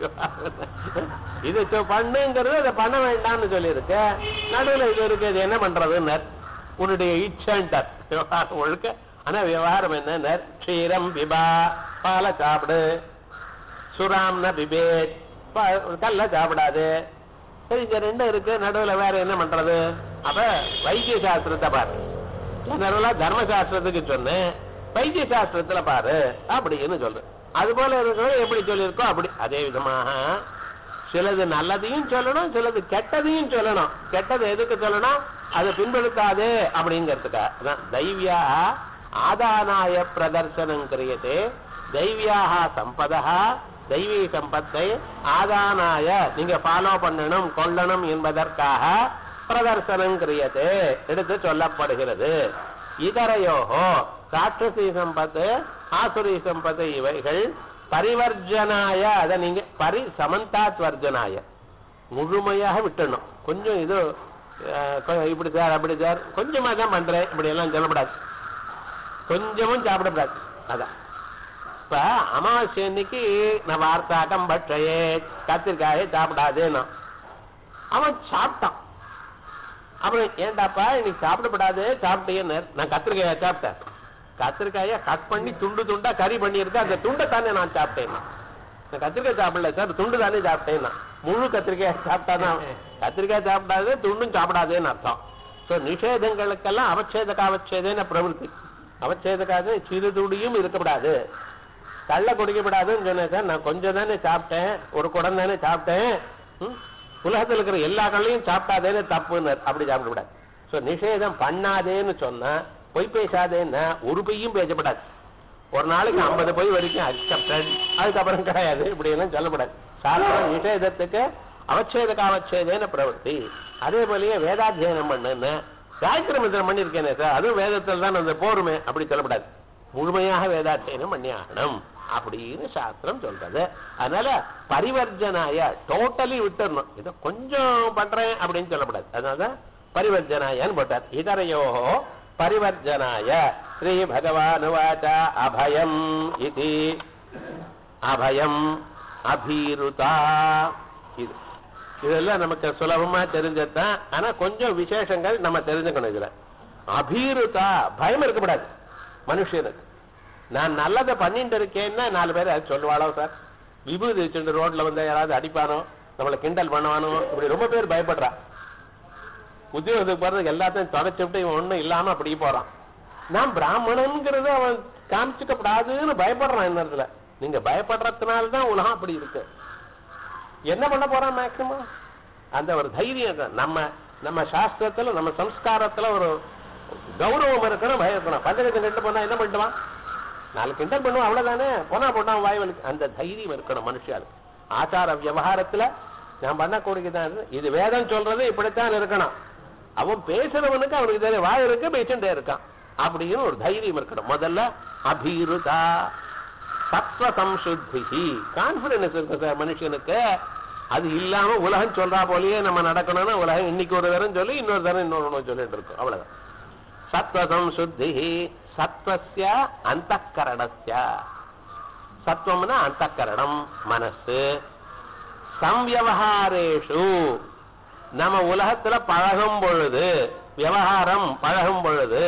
இது சொ- பண்ணுங்கிறது அதை பண்ண வேண்டாம்னு சொல்லியிருக்க நடுவுல இது இருக்கு இது என்ன பண்றதுன்னு உன்னுடைய இச்சன்ட்டார் விவகாரம் ஒழுக்க ஆனா விவகாரம் என்ன க்ஷீரம் பிபா பாலை சாப்பிடு சுராம்ன பிபேத் ப- கல்ல சாப்பிடாது சரி இந்த ரெண்டும் இருக்கு நடுவுல வேற என்ன பண்றது அப்ப வைத்திய சாஸ்திரத்தை பாரு ஜெனரலா தர்ம சாஸ்திரத்துக்கு சொன்னேன் வைத்திய சாஸ்திரத்துல பாரு அப்படின்னு சொல்றேன் அது போல இருக்கிறது எப்படி சொல்லியிருக்கோ அப்படி அதே விதமாக சிலது நல்லதையும் சொல்லணும் சிலது கெட்டதையும் சொல்லணும் கெட்டது எதுக்கு சொல்லணும் அதை பின்படுத்தாதே அப்படிங்கிறதுக்காக அதான் தைவியா ஆதானாய பிரதர்சனம் கிரியதே தைவியாக சம்பதா தெய்வீ சம்பத்தை ஆதானாய நீங்க ஃபாலோ பண்ணணும் கொள்ளணும் என்பதற்காக பிரதர்சனம் கிரியதே எடுத்து சொல்லப்படுகிறது இதரையோகோ ராட்சசி சம்பத்து ஆசுரி சம்பத்து இவைகள் பரிவர்ஜனாய அதை நீங்க பரி சமந்தாத் வர்ஜனாய முழுமையாக விட்டுடணும் கொஞ்சம் இது அஹ், கொ- இப்படி சார் அப்படி சார் கொஞ்சமா தான் பண்றேன் இப்படி எல்லாம் சொல்லக்கூடாது கொஞ்சமும் சாப்பிடக்கூடாது அதான் இப்ப அமாவாசை அன்னைக்கு நான் வார்த்தாட்டம் பட்டையே கத்திரிக்காயை சாப்பிடாதேன்னா அவன் சாப்பிட்டான் அப்புறம் ஏன்டாப்பா இன்னைக்கு சாப்பிடப்படாது சாப்பிட்டேன்னு நான் கத்திரிக்காயை சாப்பிட்டேன் கத்திரிக்காயை கட் பண்ணி துண்டு துண்டா கறி பண்ணியிருக்கேன் அந்த துண்டை தானே நான் சாப்பிட்டேன் நான் கத்திரிக்காய் சாப்பிடல சார் துண்டு தானே சாப்பிட்டேன் முழு கத்திரிக்காய் சாப்பிட்டாதான் கத்திரிக்காய் சாப்பிடாது துண்டும் சாப்பிடாதேன்னு அர்த்தம் ஸோ நிஷேதங்களுக்கெல்லாம் அவச்சேதக அவச்சேதன பிரவருத்தி அவச்சேதக்காக சிறு துடியும் இருக்கக்கூடாது கள்ள குடிக்கப்படாதுன்னு சொன்னேன் சார் நான் கொஞ்சம் தானே சாப்பிட்டேன் ஒரு குடம் தானே சாப்பிட்டேன் ம்? உலகத்துல இருக்கிற எல்லா கள்ளையும் சாப்பிட்டாதேன்னு தப்புன்னு அப்படி சாப்பிடக்கூடாது ஸோ நிஷேதம் பண்ணாதேன்னு சொன்னா பொய் பேசாதேன்னா ஒரு பொய்யும் பேசப்படாது ஒரு நாளைக்கு ஐம்பது பொய் வரைக்கும் அக்செப்டட் அதுக்கப்புறம் கிடையாது இப்படி எல்லாம் சொல்லப்படாது சாதாரண நிஷேதத்துக்கு அவச்சேதக அவச்சேதேன பிரவൃத்தி அதே போலயே வேதாத்தியனம் பண்ணுன்னு காயத்ரி மந்திரம் பண்ணியிருக்கேனே சார் அதுவும் வேதத்தில் தான் அந்த போருமே அப்படி சொல்லப்படாது முழுமையாக வேதாத்தியனம் பண்ணி ஆகணும் அப்படின்னு சாஸ்திரம் சொல்றது அதனால பரிவர்ஜனாய டோட்டலி விட்டுறணும் இதை கொஞ்சம் பண்றேன் அப்படின்னு சொல்லக்கூடாது அதனால பரிவர்ஜனாயன்னு போட்டார் இதரையோ பரிவர்ஜனாய ஸ்ரீ பகவானுவாச்ச அபயம் இது அபயம் அபீருதா இது இதெல்லாம் நமக்கு சுலபமா தெரிஞ்சதுதான் ஆனா கொஞ்சம் விசேஷங்கள் நம்ம தெரிஞ்சுக்கணும் இதுல அபீருதா பயம் இருக்கக்கூடாது மனுஷனுக்கு நான் நல்லதை பண்ணிட்டு இருக்கேன்னா நாலு பேர் அது சொல்லுவாளோ சார் விபூதி வச்சுட்டு ரோட்ல வந்து யாராவது அடிப்பானோ நம்மளை கிண்டல் பண்ணுவானோ இப்படி ரொம்ப பேர் பயப்படுறா உத்தியோகத்துக்கு போறது எல்லாத்தையும் தொடச்சு விட்டு இவன் ஒண்ணும் இல்லாம அப்படி போறான் நான் பிராமணன்ங்கிறது அவன் காமிச்சுக்கப்படாதுன்னு பயப்படுறான் இந்த இடத்துல நீங்க பயப்படுறதுனால தான் உலகம் அப்படி இருக்கு என்ன பண்ண போறான் மேக்சிமம் அந்த ஒரு தைரியம் தான். நம்ம நம்ம சாஸ்திரத்துல நம்ம சம்ஸ்காரத்துல ஒரு கௌரவம் இருக்கணும் பயம் இருக்கணும் பஞ்சகத்தை கட்டு போனா என்ன பண்ணிட்டுவான் நாலு கிண்டல் பண்ணுவான் அவ்வளவுதானே போனா போனா வாய் வலி அந்த தைரியம் இருக்கணும் மனுஷாளுக்கு ஆச்சார விவகாரத்துல நான் பண்ணக்கூடியதான் இது வேதம் சொல்றது இப்படித்தான் இருக்கணும் அவன் பேசுறவனுக்கு அவனுக்கு தெரியும் வாய் இருக்கு பேசிட்டே இருக்கான் அப்படின்னு ஒரு தைரியம் இருக்கணும் முதல்ல அபீருதா சத்வ சம்சுத்தி கான்பிடன்ஸ் இருக்கு சார் மனுஷனுக்கு அது இல்லாம உலகம் சொல்றா போலயே நம்ம நடக்கணும்னா உலகம் இன்னைக்கு ஒரு தரம் சொல்லி இன்னொரு தரம் இன்னொரு சொல்லிட்டு இருக்கோம் அவ்வளவுதான் சத்வ சம்சுத்தி சத்வசிய அந்தக்கரணஸ்ய சத்வம்னா அந்தக்கரணம் மனசு சம்வியவகாரேஷு நம்ம உலகத்துல பழகும் பொழுது விவகாரம் பழகும் பொழுது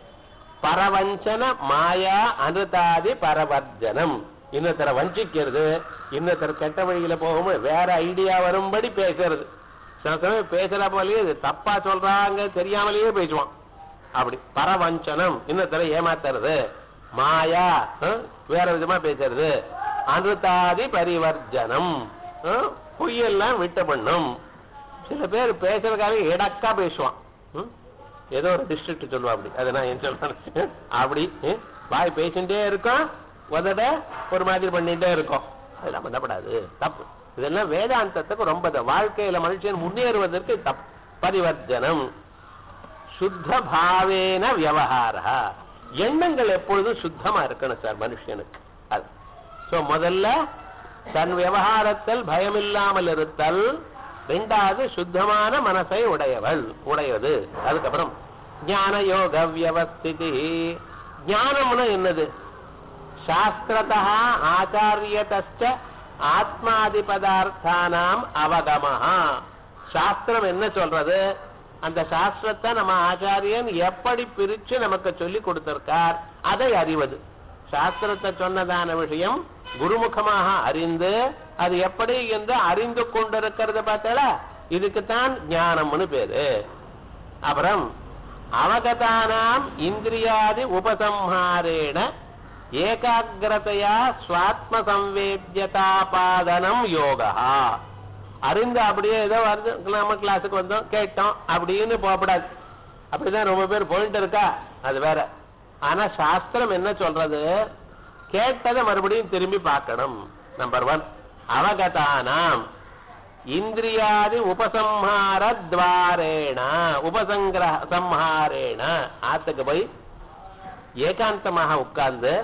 பரவஞ்சன மாயா அனுதாதி பரவர்ஜனம் இன்னொருத்தர வஞ்சிக்கிறது இன்னொருத்தர் கெட்ட வழியில போகும்போது வேற ஐடியா வரும்படி பேசுறது சில சமயம் பேசுற போலயே இது தப்பா சொல்றாங்க தெரியாமலேயே பேசுவான் அப்படி பரவஞ்சனம் இன்னொருத்தர ஏமாத்துறது மாயா அஹ், வேற விதமா பேசுறது அனுதாதி பரிவர்ஜனம் அஹ், பொய்யெல்லாம் விட்டு பண்ணும் சில பேர் பேசுறதுக்காக இடக்கா பேசுவான் ம்? ஏதோ ஒரு டிஸ்ட்ரிக்ட் சொல்லுவா அப்படி அதை நான் ஏன் சொல்றேன் அப்படி ம்? வாய் பேசிட்டே இருக்கும் உதட ஒரு மாதிரி பண்ணிட்டே இருக்கும் அதெல்லாம் பண்ணப்படாது தப்பு இதெல்லாம் வேதாந்தத்துக்கு ரொம்ப த- வாழ்க்கையில மனுஷன் முன்னேறுவதற்கு தப்பு பரிவர்த்தனம் சுத்த பாவேன வியவஹாரா எண்ணங்கள் எப்பொழுதும் சுத்தமா இருக்கணும் சார் மனுஷனுக்கு அது சோ முதல்ல தன் விவகாரத்தில் பயமில்லாமல் இருத்தல் ரெண்டாவது சுத்தமான மனசை உடையவள் உடையது அதுக்கப்புறம் ஞான யோக வியவஸ்திதி ஞானம்னா என்னது சாஸ்திரதா ஆச்சாரியதச்ச ஆத்மாதி பதார்த்தானாம் அவகமஹா சாஸ்திரம் என்ன சொல்றது அந்த சாஸ்திரத்தை நம்ம ஆச்சாரியன் எப்படி பிரிச்சு நமக்கு சொல்லி கொடுத்திருக்கார் அதை அறிவது சாஸ்திரத்தை சொன்னதான விஷயம் குருமுகமாக அறிந்து அது எப்படி என்று அறிந்து கொண்டிருக்கிறது பார்த்தல இதுக்குத்தான் ஞானம்னு பேரு அப்புறம் அவகதானாம் இந்திரியாதி உபசம்ஹாரேண ஏகாகிரதையா சுவாத்ம சம்வேத்யதாபாதனம் யோகா அறிந்து அப்படியே ஏதோ வருது நம்ம கிளாஸுக்கு வந்தோம் கேட்டோம் அப்படின்னு போகக்கூடாது அப்படிதான் ரொம்ப பேர் போயிட்டு இருக்கா அது வேற ஆனா சாஸ்திரம் என்ன சொல்றது கேட்டதை மறுபடியும் திரும்பி பார்க்கணும் நம்பர் ஒன் அவகதானாம் இந்திரியாதி உபசம்ஹார துவாரேண உபசங்கிரக சம்ஹாரேண ஆத்துக்கு போய் ஏகாந்தமாக உட்கார்ந்து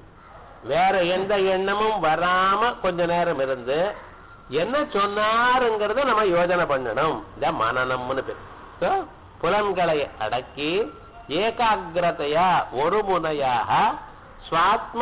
வேற எந்த எண்ணமும் வராம கொஞ்ச நேரம் இருந்து என்ன சொன்னாருங்கிறத நம்ம யோஜனை பண்ணணும் இந்த மனநம்னு பேர் So, புலன்களை அடக்கி ஏகாகிரதையா ஒரு முனையாக சுவாத்ம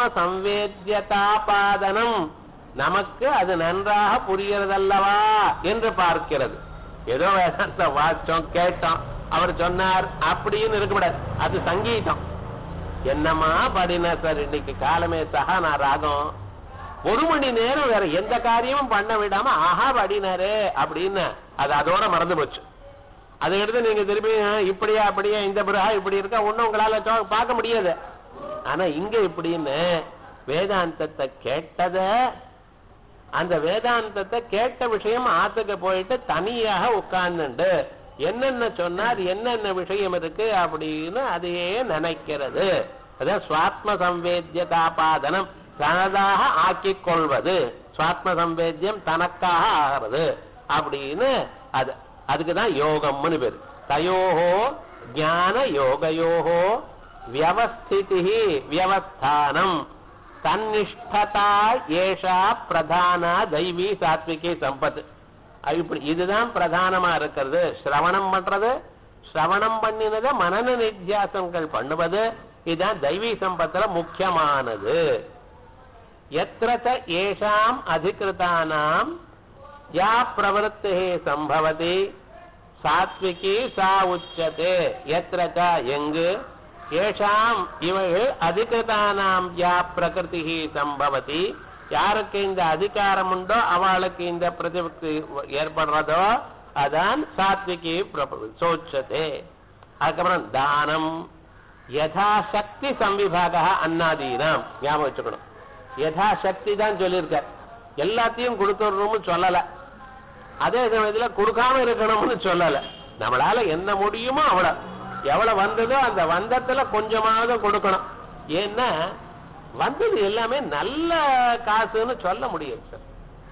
சம்வேத்யதாபாதனம் நமக்கு அது நன்றாக புரியறதல்லவா என்று பார்க்கிறது ஏதோ வேதாந்த வாச்சோம் கேட்டோம் அவர் சொன்னார் அப்படின்னு இருக்கக்கூடாது அது சங்கீதம் என்னம்மா படினா சார் இன்னைக்கு காலமே சகா நான் ராகம் ஒரு மணி நேரம் வேற எந்த காரியமும் பண்ண விடாம ஆஹா படினாரே அப்படின்னு அது அதோட மறந்து போச்சு அதை எடுத்து நீங்க திருப்பி ஆ, இப்படியா அப்படியா இந்த பிறகா இப்படி இருக்கா ஒண்ணும் உங்களால சொ- பார்க்க முடியாது ஆனா இங்க இப்படின்னு வேதாந்தத்தை கேட்டத அந்த வேதாந்தத்தை கேட்ட விஷயம் ஆத்துக்கு போயிட்டு தனியாக உட்கார்ந்துண்டு என்னென்ன சொன்னார் என்னென்ன விஷயம் இருக்கு அப்படின்னு அதையே நினைக்கிறது அதான் சுவாத்ம சம்வேத்தியதாபாதனம் தனதாக ஆக்கிக் கொள்வது சுவாத்ம சம்வேத்தியம் தனக்காக ஆகிறது அப்படின்னு அது அதுக்கு தான் யோகம்னு பேரு தயோஹோ ஞான யோகயோஹோ வியவஸ்திதி வியவஸ்தானம் தன்னிஷ்டதா ஏஷா பிரதான தெய்வீ சாத்விகி சம்பத் அது இப்படி இதுதான் பிரதானமா இருக்கிறது சிரவணம் பண்றது சிரவணம் பண்ணினத மனன நித்தியாசங்கள் பண்ணுவது இதுதான் தெய்வீ சம்பத்துல முக்கியமானது எத்திர ஏஷாம் அதிகிருதானாம் யா பிரவருத்தி சம்பவதி சாத்விகி சா உச்சதே எத்திர ச எங்கு ஏஷாம் இவள் அதிகிருதானாம் யா பிரகிருதி சம்பவதி யாருக்கு இந்த அதிகாரம் உண்டோ அவளுக்கு இந்த பிரதிபக்தி ஏற்படுறதோ அதான் சாத்விகி பிரபு சோச்சதே அதுக்கப்புறம் தானம் யதாசக்தி சம்விபாக அன்னாதீனாம் ஞாபகம் வச்சுக்கணும் யதாசக்தி தான் சொல்லியிருக்க எல்லாத்தையும் கொடுத்துடணும்னு சொல்லல அதே சமயத்துல கொடுக்காம இருக்கணும்னு சொல்லல நம்மளால என்ன முடியுமோ அவ்வளவு எவ்வளவு வந்ததோ அந்த வந்தத்துல கொஞ்சமாவது கொடுக்கணும் ஏன்னா வந்தது எல்லாமே நல்ல காசுன்னு சொல்ல முடியாது சார்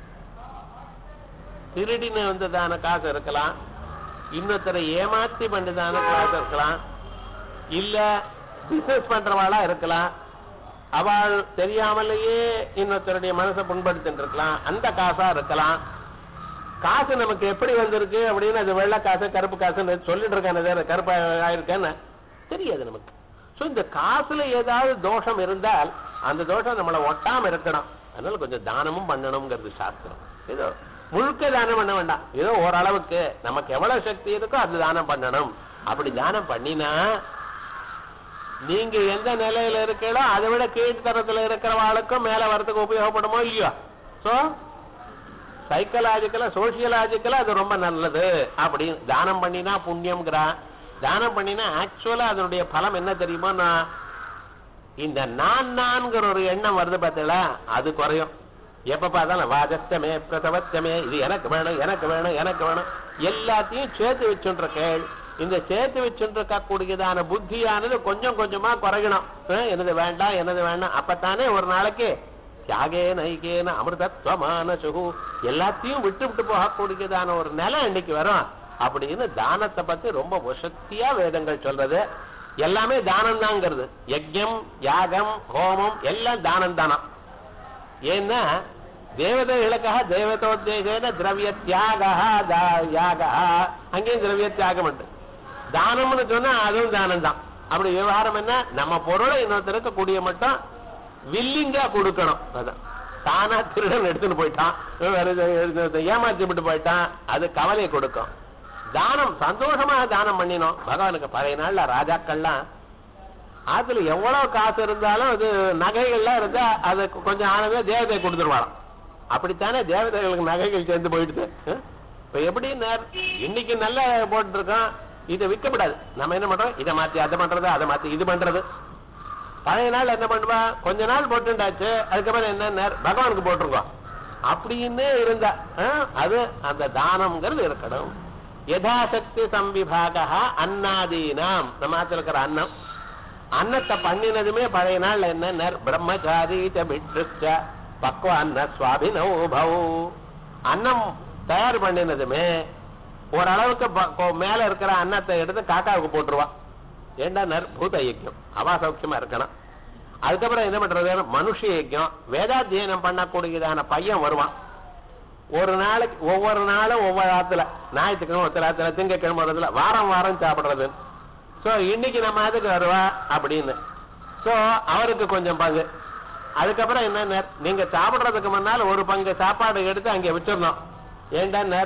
திருடின்னு வந்ததான காசு இருக்கலாம் இன்னொருத்தரை ஏமாத்தி பண்ணதான காசு இருக்கலாம் இல்ல பிசினஸ் பண்றவாளா இருக்கலாம் அவள் தெரியாமலேயே இன்னொருத்தருடைய மனசை புண்படுத்திட்டு இருக்கலாம் அந்த காசா இருக்கலாம் காசு நமக்கு எப்படி வந்திருக்கு அப்படின்னு அது வெள்ளை காசு கருப்பு காசுன்னு சொல்லிட்டு இருக்கானே வேற கருப்பு ஆயிருக்கேன்னு தெரியாது நமக்கு சோ இந்த காசுல ஏதாவது தோஷம் இருந்தால் அந்த தோஷம் நம்மளை ஒட்டாம இருக்கணும் அதனால கொஞ்சம் தானமும் பண்ணணுங்கிறது சாஸ்திரம் ஏதோ முழுக்க தானம் பண்ண வேண்டாம் ஏதோ ஓரளவுக்கு நமக்கு எவ்வளவு சக்தி இருக்கோ அது தானம் பண்ணணும் அப்படி தானம் பண்ணினா நீங்க எந்த நிலையில இருக்கீங்களோ அதை விட கீழ்த்தரத்துல இருக்கிறவாளுக்கும் மேல வரதுக்கு உபயோகப்படுமோ இல்லையோ சோ சைக்கலாஜிக்கலா சோசியலாஜிக்கலா அது ரொம்ப நல்லது அப்படின்னு தானம் பண்ணினா புண்ணியம்ங்கிறான் தானம் பண்ணினா ஆக்சுவலா அதனுடைய பலம் என்ன தெரியுமா நான் இந்த நான் நான்கிற ஒரு எண்ணம் வருது பார்த்தீங்களா அது குறையும் எப்ப பார்த்தாலும் வாஜஸ்தமே பிரசவத்தமே இது எனக்கு வேணும் எனக்கு வேணும் எனக்கு வேணும் எல்லாத்தையும் சேர்த்து வச்சுருக்கேள் இந்த சேர்த்து வச்சுருக்க கூடியதான புத்தியானது கொஞ்சம் கொஞ்சமா குறையணும் அஹ், எனது வேண்டாம் எனது வேண்டாம் அப்பத்தானே ஒரு நாளைக்கு தியாகே நைகேன அமிர்தத்வமான சுகு எல்லாத்தையும் விட்டு விட்டு போகக்கூடியதான ஒரு நிலை இன்னைக்கு வரும் அப்படின்னு தானத்தை பத்தி ரொம்ப வசத்தியா வேதங்கள் சொல்றது எல்லாமே தானம் தாங்கிறது யஜ்யம் யாகம் ஹோமம் எல்லாம் தானம் தானம் ஏன்னா தேவதைகளுக்காக தேவதோத்தேகன திரவிய தியாக யாக அங்கேயும் திரவிய தியாகம் உண்டு தானம்னு சொன்னா அதுவும் தானம் தான் அப்படி விவகாரம் என்ன நம்ம பொருளை இன்னொருத்தருக்கு கூடிய மட்டும் வில்லிங்கா கொடுக்கணும் அதான் தானா திருடன் எடுத்துன்னு போயிட்டான் வேற இது- இது- இது ஏமாத்தி விட்டு போயிட்டான் அது கவலையை கொடுக்கும் தானம் சந்தோஷமாக தானம் பண்ணினோம் பகவானுக்கு பழைய நாள்ல ராஜாக்கள்லாம் ஆத்துல எவ்வளவு காசு இருந்தாலும் அது நகைகள்லாம் இருந்தா அது கொஞ்சம் ஆனந்தம் தேவதை கொடுத்துருவாராம் அப்படித்தானே தேவதைகளுக்கு நகைகள் சேர்ந்து போயிடுது அஹ்? இப்ப எப்படி இன்னைக்கு நல்லா போட்டுருக்கோம் இதை விற்கப்படாது நம்ம என்ன பண்றோம் இதை மாத்தி அதை பண்றது அதை மாத்தி இது பண்றது பழைய நாள் என்ன பண்ணுவா கொஞ்ச நாள் போட்டுண்டாச்சு அதுக்கப்புறம் என்ன பகவானுக்கு போட்டிருக்கோம் அப்படின்னு இருந்தா அஹ், அது அந்த தானம்ங்கிறது இருக்கணும் யதாசக்தி சம்விபாக அன்னாதீனாம் நம்ம ஆத்துல இருக்கிற அன்னம் அன்னத்தை பண்ணினதுமே பழைய நாள்ல என்ன பிரம்மச்சாரி பிட்ருச்ச பக்வ அன்ன சுவாபினௌபவ் அன்னம் தயார் பண்ணினதுமே ஓரளவுக்கு ப- கொ- மேல இருக்கிற அன்னத்தை எடுத்து காக்காவுக்கு போட்டுருவா ஏண்டா நர் பூத யஜ்யம் அவா சௌக்கியமா இருக்கணும் அதுக்கப்புறம் என்ன பண்றது மனுஷ யஜ்யம் வேதாத்தியனம் பண்ணக்கூடியதான பையன் வருவான் ஒரு நாளைக்கு ஒவ்வொரு நாளும் ஒவ்வொரு ஆத்துல ஞாயிற்றுக்கிழமை ஒருத்தர் ஆத்துல திங்கக்கிழமை ஒரு ஆத்துல வாரம் வாரம் சாப்பிடுறது சோ இன்னைக்கு நம்ம அதுக்கு வருவா அப்படின்னு சோ அவருக்கு கொஞ்சம் பங்கு அதுக்கப்புறம் என்ன நீங்க சாப்பிடுறதுக்கு முன்னால் ஒரு பங்கு சாப்பாடு எடுத்து அங்க வச்சிடணும் ஏண்டா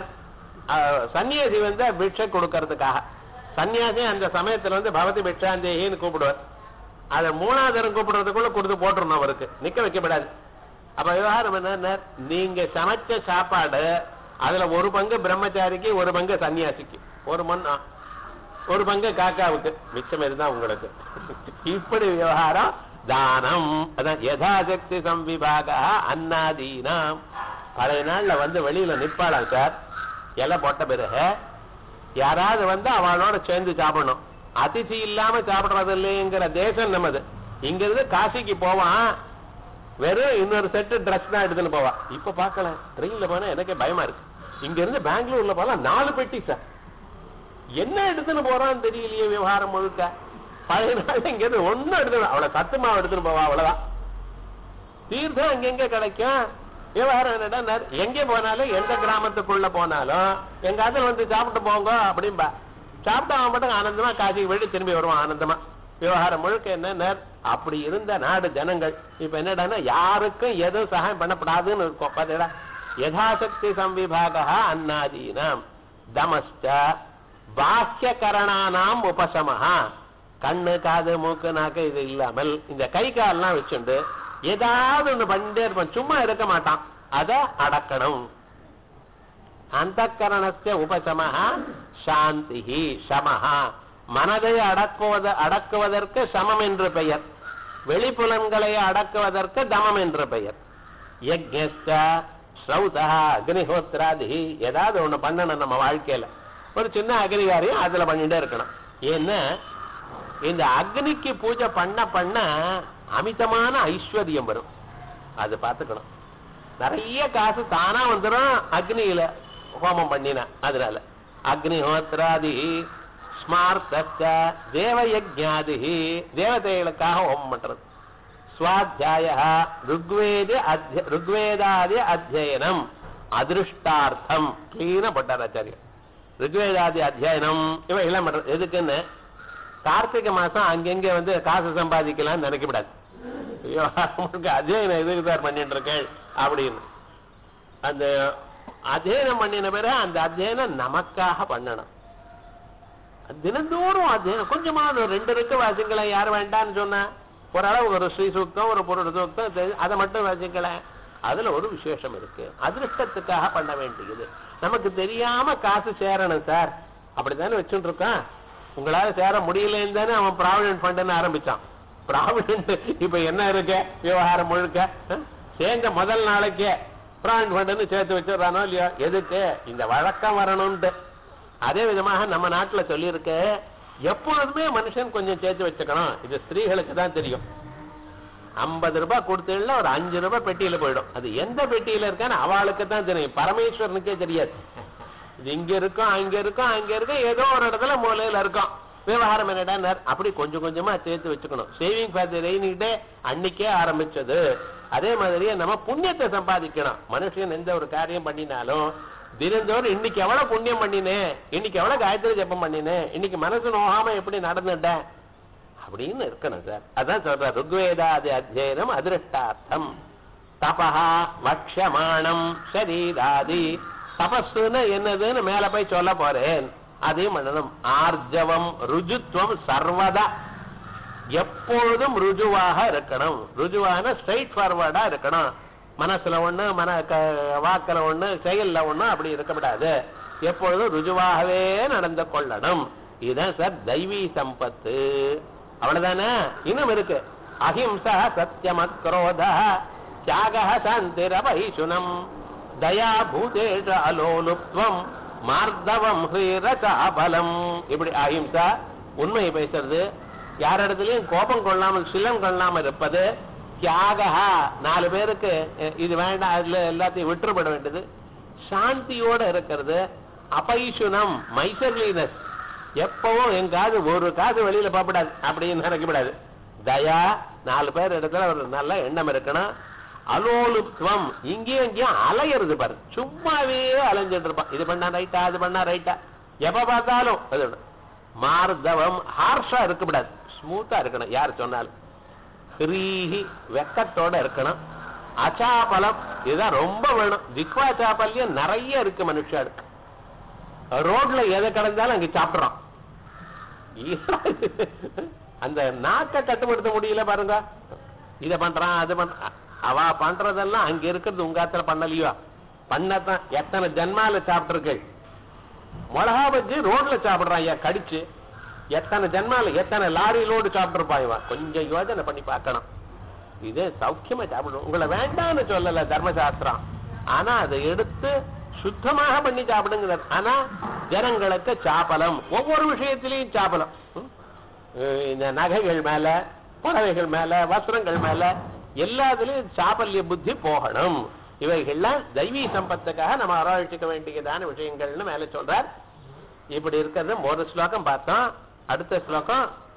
சன்னியாசி வந்து பிட்சை கொடுக்கறதுக்காக சன்னியாசி அந்த சமயத்துல வந்து பவதி பிட்சாந்தேகின்னு கூப்பிடுவார் அதை மூணாவது தரம் கூப்பிடுறதுக்குள்ள கொடுத்து போட்டுருணும் அவருக்கு நிக்க வைக்கப்படாது அப்ப விவகாரம் என்ன நீங்க சமைச்ச சாப்பாடு அதுல ஒரு பங்கு பிரம்மச்சாரிக்கு ஒரு பங்கு சன்னியாசிக்கு ஒரு மண் ஆ, ஒரு பங்கு காக்காவுக்கு மிச்சம் இருந்தா உங்களுக்கு இப்படி விவகாரம் தானம் அதான் யதாசக்தி சம்விபாக அன்னாதீனாம் பழைய நாள்ல வந்து வெளியில நிப்பாளாம் சார் இலை போட்ட பிறகு யாராவது வந்து அவளோட சேர்ந்து சாப்பிடணும் அதிசி இல்லாம சாப்பிடுறது இல்லைங்கிற தேசம் நமது இங்க இருந்து காசிக்கு போவான் வெறும் இன்னொரு செட்டு ட்ரெஸ் தான் எடுத்துன்னு போவா இப்ப பார்க்கல ட்ரெயின்ல போனா எனக்கே பயமா இருக்கு இங்க இருந்து பெங்களூர்ல போலாம் நாலு பெட்டி சார் என்ன எடுத்துன்னு போறான்னு தெரியலையே விவகாரம் முழுக்க பழைய நாள் இங்க இருந்து ஒண்ணும் எடுத்துன்னு அவ்வளவு சத்து மாவு எடுத்துன்னு போவா அவ்வளவுதான் தீர்த்தம் அங்கெங்க கிடைக்கும் விவகாரம் என்னடா எங்க போனாலும் எந்த கிராமத்துக்குள்ள போனாலும் எங்க அதில் வந்து சாப்பிட்டு போங்க அப்படிம்பா சாப்பிட்டு அவன் மட்டும் ஆனந்தமா காசிக்கு போயிட்டு திரும்பி வருவான் ஆனந்தமா விவகாரம் முழுக்க என்ன அப்படி இருந்த நாடு ஜனங்கள் இப்ப என்னடான்னா யாருக்கும் எதுவும் சகாயம் பண்ணப்படாதுன்னு இருக்கும் பாத்தீங்களா யதாசக்தி சம்விபாக அன்னாதீனாம் தமஸ்ட பாக்கியகரணானாம் உபசமஹா கண்ணு காது மூக்கு நாக்கு இது இல்லாமல் இந்த கை கால்லாம் வச்சுண்டு ஏதாவது ஒண்ணு பண்ணிட்டே இருப்பான் சும்மா இருக்க மாட்டான் அத அடக்கணும் அந்த கரணஸ்ய உபசமஹா சாந்தி சமஹா மனதை அடக்குவத அடக்குவதற்கு சமம் என்று பெயர் வெளிப்புலன்களை அடக்குவதற்கு தமம் என்று பெயர் யஜ்ஞஸ்ட ஸ்ரௌதா அக்னிஹோத்ராதி ஏதாவது ஒண்ணு பண்ணணும் நம்ம வாழ்க்கையில ஒரு சின்ன அக்னிகாரியம் அதுல பண்ணிட்டே இருக்கணும் ஏன்னா இந்த அக்னிக்கு பூஜை பண்ண பண்ண அமிதமான ஐஸ்வர்யம் வரும் அது பார்த்துக்கணும் நிறைய காசு தானா வந்துடும் அக்னியில ஹோமம் பண்ணினா அதனால அக்னிஹோத்ராதி ஸ்மார்த்த தேவ யஜ்ஞாதி தேவதைகளுக்காக ஹோமம் பண்றது சுவாத்தியாய ருக்வேத அத்திய ருக்வேதாதி அத்தியனம் அதிருஷ்டார்த்தம் கிளீனா போட்டார் ஆச்சாரியர் ருக்வேதாதி அத்தியனம் இவன் எல்லாம் பண்றது எதுக்குன்னு கார்த்திகை மாசம் அங்கங்க வந்து காசு சம்பாதிக்கலாம்னு நினைக்கப்படாது ஐயோ உங்களுக்கு அத்தியனம் எதுக்கு சார் பண்ணிட்டு இருக்கேன் அப்படின்னு அந்த அத்தியனம் பண்ணின பிறகு அந்த அத்தியனம் நமக்காக பண்ணணும் தினந்தோறும் அத்தியனம் கொஞ்சமாவது ஒரு ரெண்டு இருக்கு வாசிக்கலாம் யார் வேண்டாம்னு சொன்னா ஓரளவு ஒரு ஸ்ரீ சூக்தம் ஒரு பொருள் சூக்தம் தெரி- அதை மட்டும் வாசிக்கலாம் அதுல ஒரு விசேஷம் இருக்கு அதிருஷ்டத்துக்காக பண்ண வேண்டியது நமக்கு தெரியாம காசு சேரணும் சார் அப்படித்தானே வச்சுட்டு இருக்கான் உங்களால சேர முடியலன்னு தானே அவன் ப்ராவிடன்ட் ஃபண்டுன்னு ஆரம்பிச்சான் ப்ராவிடன்ட் இப்ப என்ன இருக்கு விவகாரம் முழுக்க அஹ்? சேர்ந்த முதல் நாளைக்கே ப்ராவிடன்ட் ஃபண்டுன்னு சேர்த்து வச்சிடறானோ இல்லையோ எதுக்கு இந்த வழக்கம் வரணும்ட்டு அதே விதமாக நம்ம நாட்டுல சொல்லியிருக்கு எப்பொழுதுமே மனுஷன் கொஞ்சம் சேர்த்து வச்சுக்கணும் இது ஸ்திரீகளுக்கு தான் தெரியும் ஐம்பது ரூபாய் கொடுத்தீங்கன்னா ஒரு அஞ்சு ரூபாய் பெட்டியில போயிடும் அது எந்த பெட்டியில இருக்கான்னு அவளுக்கு தான் தெரியும் பரமேஸ்வரனுக்கே தெரியாது இது இங்க இருக்கும் அங்க இருக்கும் அங்க இருக்கும் ஏதோ ஒரு இடத்துல மூலையில இருக்கும் விவகாரம் என்னடா அப்படி கொஞ்சம் கொஞ்சமா சேர்த்து வச்சுக்கணும் saving for the rainy day அன்னைக்கே ஆரம்பிச்சது அதே மாதிரியே நம்ம புண்ணியத்தை சம்பாதிக்கணும் மனுஷன் எந்த ஒரு காரியம் பண்ணினாலும் தினந்தோறும் இன்னைக்கு எவ்வளவு புண்ணியம் பண்ணினேன் இன்னைக்கு எவ்வளவு காயத்ரி ஜெபம் பண்ணினேன் இன்னைக்கு மனசு நோகாம எப்படி நடந்துட்டேன் அப்படின்னு இருக்கணும் சார் அதான் சொல்ற ருக்வேதாதி அத்தியனம் அதிருஷ்டார்த்தம் தபஹா வக்ஷமானம் ஷரீராதி தபஸ்ன்னு என்னதுன்னு மேல போய் சொல்ல போறேன் அதையும் பண்ணணும் ஆர்ஜவம் ருஜுத்துவம் சர்வதா எப்பொழுதும் ருஜுவாக இருக்கணும் ருஜுவான ஸ்ட்ரைட் ஃபார்வர்டா இருக்கணும் மனசுல ஒண்ணு மன க- வாக்குல ஒண்ணு செயல்ல ஒண்ணு அப்படி இருக்கக்கூடாது எப்பொழுதும் ருஜுவாகவே நடந்து கொள்ளணும் இதுதான் சார் தெய்வீ சம்பத்து அவ்வளவுதானே இன்னும் இருக்கு அஹிம்சா சத்தியமக்ரோத தியாக சாந்திரவைசுனம் தயா பூதேஷ அலோலுப்துவம் மார்தவம் ஹீரசாபலம் இப்படி அஹிம்சா உண்மையை பேசுறது யார் இடத்துலயும் கோபம் கொள்ளாமல் சிலம் கொள்ளாமல் இருப்பது தியாகா நாலு பேருக்கு அஹ், இது வேண்டாம் அதுல எல்லாத்தையும் விட்டுப்பட வேண்டியது சாந்தியோட இருக்கிறது அபைசுனம் மைசர்லினஸ் எப்பவும் என் காது ஒரு காது வெளியில போகக்கூடாது அப்படின்னு நினைக்கப்படாது தயா நாலு பேர் இடத்துல ஒரு நல்ல எண்ணம் இருக்கணும் அலோலுப்துவம் இங்கேயும் இங்கேயும் அலையிறது பாரு சும்மாவே அலைஞ்சிட்டு இருப்பான் இது பண்ணா ரைட்டா அது பண்ணா ரைட்டா எப்ப பார்த்தாலும் அது ஒண்ணு. மார்தவம் ஹார்ஷா இருக்கக்கூடாது ஸ்மூத்தா இருக்கணும் யார் சொன்னாலும் ஹ்ரீஹி வெக்கத்தோட இருக்கணும் அச்சாபலம் இதுதான் ரொம்ப வேணும் திக்வா சாப்பல்யம் நிறைய இருக்கு மனுஷாளுக்கு ரோட்ல எதை கடந்தாலும் அங்க சாப்பிடுறான் அந்த நாக்க கட்டுப்படுத்த முடியல பாருங்க இத பண்றான் அது பண்றான் அவ பண்றதெல்லாம் அங்க இருக்கிறது உங்க ஆத்துல பண்ணலையோ பண்ணத்தான் எத்தனை ஜன்மால சாப்பிட்டிருக்கு மிளகா பஜ்ஜி ரோட்ல சாப்பிடுறான் ஐயா கடிச்சு எத்தனை ஜன்மால எத்தனை லாரி லோடு சாப்பிட்டுருப்பான் இவன் கொஞ்சம் யோசனை பண்ணி பார்க்கணும் இது சௌக்கியமா சாப்பிடணும் உங்களை வேண்டாம்னு சொல்லல தர்மசாஸ்திரம் ஆனா அதை எடுத்து சுத்தமாக பண்ணி சாப்பிடுங்கிறார் ஆனா ஜனங்களுக்கு சாப்பலம் ஒவ்வொரு விஷயத்திலையும் சாப்பலம் ம்? அஹ் இந்த நகைகள் மேல புடவைகள் மேல வஸ்திரங்கள் மேல எல்லாத்துலயும் சாபல்ய புத்தி போகணும் இவைகள்லாம் தெய்வீ சம்பத்துக்காக நம்ம ஆராய்ச்சிக்க வேண்டியதான விஷயங்கள்னு மேல சொல்றார் இப்படி இருக்கிறது ஒரு ஸ்லோகம் பார்த்தோம் அடுத்த ஸ்லோகம்